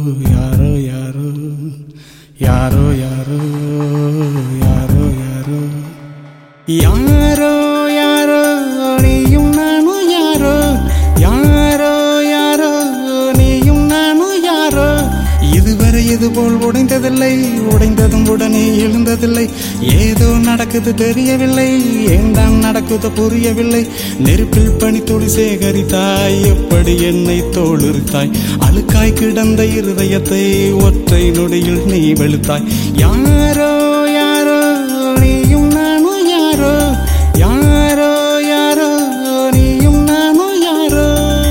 யாரோ யாரோ யாரோ யாரோ யாரோ யாரோ யாரோ யாரோ நீயும் நானும் யாரோ யாரோ யாரோ நீயும் நானும் யாரோ இதுவரை இதுபோல் உடைந்ததில்லை உடைந்ததும் உடனே எழுந்ததில்லை ஏதோ நடக்குது தெரியவில்லை ஏண்டாம் நடக்குது புரியவில்லை நெருப்பில் பனித்துளி சேகரித்தாய் எப்படி என்னை தோளுரித்தாய் அழுக்காய் கிடந்த இருதயத்தை ஒற்றை நொடியில் நீ வெளுத்தாய் யாரோ யாரோ நீயும் நானும் யாரோ யாரோ யாரோ நீயும் நானும் யாரோ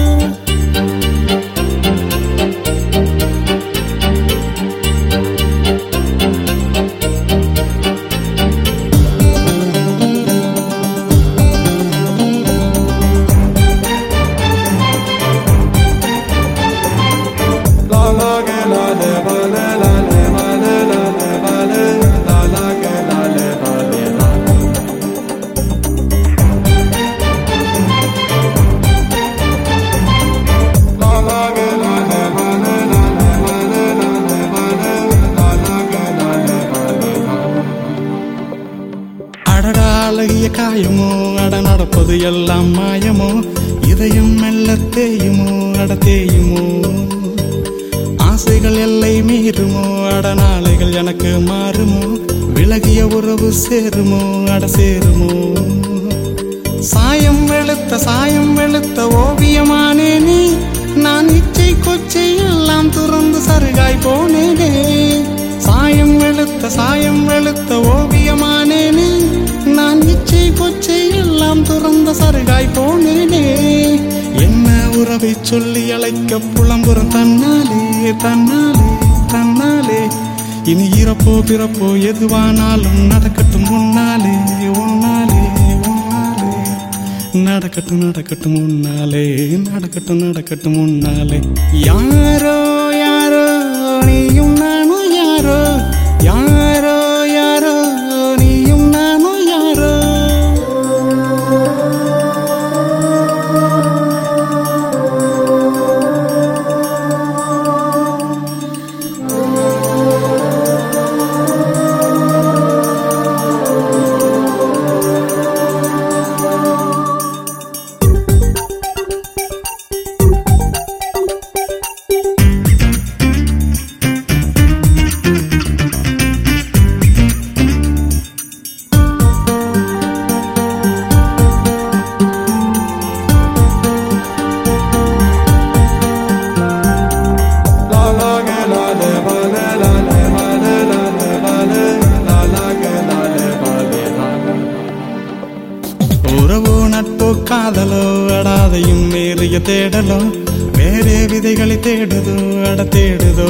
அடடா அழகிய காயமோ அட நடப்பது எல்லாம் மாயமோ இதயம் மெல்ல தேயுமோ அட தேயுமோ ஆசைகள் எல்லை மீறுமோ அட நாளைகள் எனக்கு மாறுமோ விலகிய உறவு சேருமோ அட சேருமோ சாயம் வெளுத்த சாயம் வெளுத்த ஓவியமானே நீ நான் இச்சை கொச்சை எல்லாம் துறந்து சருகாய் போனேனே சாயம் வெளுத்த சாயம் வெளுத்த ஓவியமானே நீ நான் இச்சை கொச்சை எல்லாம் துறந்த சருகாய் போனேனே என்ன உறவை சொல்லி அழைக்க புலம்புறம் தன்னாலே தன்னாலே தன்னாலே இனி இறப்போ பிறப்போ எதுவானாலும் நடக்கட்டும் உன்னாலே உன்னாலே உன்னாலே நடக்கட்டும் நடக்கட்டும் உன்னாலே நடக்கட்டும் நடக்கட்டும் உன்னாலே யாரோ யாரோ நீயும் நானும் யாரோ யாரோ யாரோ நீயும் நானும் யாரோ உறவோ நட்போ காதலோ அடாதையும் வேறிய தேடலோ வேறே விதைகளை தேடுதோ அட தேடுதோ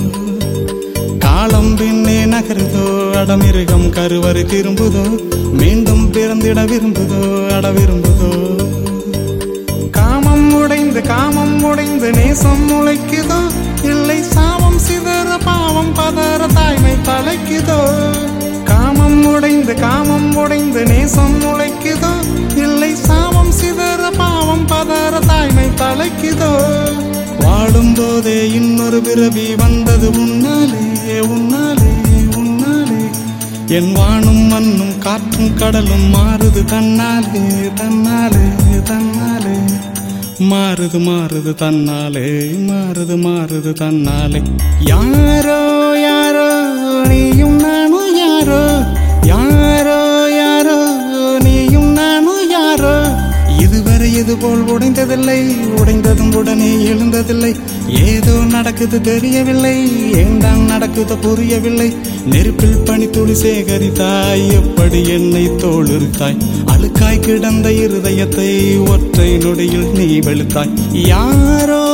காலம் பின்னே நகருதோ அடமிருகம் கருவறை திரும்புதோ மீண்டும் பிறந்திட விரும்புதோ அட விரும்புதோ காமம் உடைந்து காமம் உடைந்து நேசம் முளைக்குதோ இல்லை சாபம் சிதற பாவம் பதற தாய்மை தலைக்குதோ காமம் உடைந்து காமம் உடைந்து நேசம் முளைக்குதோ இல்லை சாபம் சிதற பாவம் பதற தாய்மை தலைக்குதோ வாழும் போதே இன்னொரு பிறவி வந்தது உன்னாலே உன்னாலே உன்னாலே என் வானும் மண்ணும் காற்றும் கடலும் மாறுது தன்னாலே தன்னாலே தன்னாலே மாறுது மாறுது தன்னாலே மாறுது மாறுது தன்னாலே யாரோ யாரோ நீயும் நானும் யாரோ யாரோ யாரோ நீயும் நானும் யாரோ இதுவரை இதுபோல் உடைந்ததில்லை உடைந்ததும் உடனே எழுந்ததில்லை ஏதோ நடக்குது தெரியவில்லை ஏண்டாம் நடக்குது புரியவில்லை நெருப்பில் பனித்துளி சேகரித்தாய் எப்படி என்னை தோளுரித்தாய் அழுக்காய் கிடந்த இருதயத்தை ஒற்றை நொடியில் நீ வெளுத்தாய் யாரோ